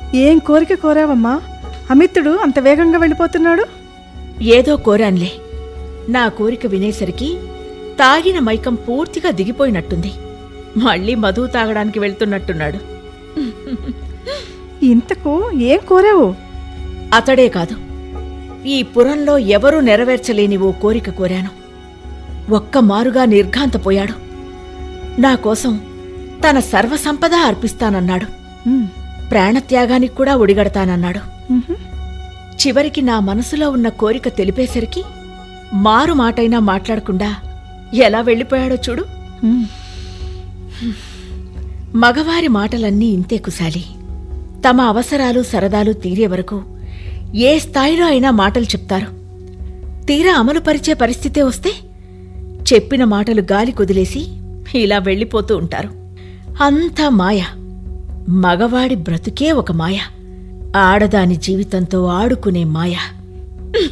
ఏం కోరిక కోరావమ్మా అమితుడు అంత వేగంగా వెళ్ళిపోతున్నాడు ఏదో కోరాన్లే నా కోరిక వినేసరికి తాగిన మైకం పూర్తిగా దిగిపోయినట్టుంది మళ్ళీ మధు తాగడానికి వెళ్తున్నట్టున్నాడు ఇంతకు ఏం కోరావు అతడే కాదు ఈ పురంలో ఎవరూ నెరవేర్చలేని ఓ కోరిక కోరాను ఒక్క మారుగా నిర్ఘాంతపోయాడు నా కోసం తన సర్వసంపద అర్పిస్తానన్నాడు ఉమ్, ప్రాణత్యాగానికి కూడా ఒడిగడతానన్నాడు ఉహు. చివరికి నా మనసులో ఉన్న కోరిక తెలిపేసరికి మారు మాటైనా మాట్లాడకుండా ఎలా వెళ్ళిపోయాడో చూడు ఉమ్, మగవారి మాటలన్నీ ఇంతే కుశాలి తమ అవసరాలు సరదాలు తీరే వరకు ఏ స్థాయిలో అయినా మాటలు చెప్తారు తీరా అమలుపరిచే పరిస్థితే వస్తే చెప్పిన మాటలు గాలి కుదిలేసి ఇలా వెళ్ళిపోతూ ఉంటారు అంతా మాయ మగవాడి బ్రతుకే ఒక మాయ ఆడదాని జీవితంతో ఆడుకునే మాయ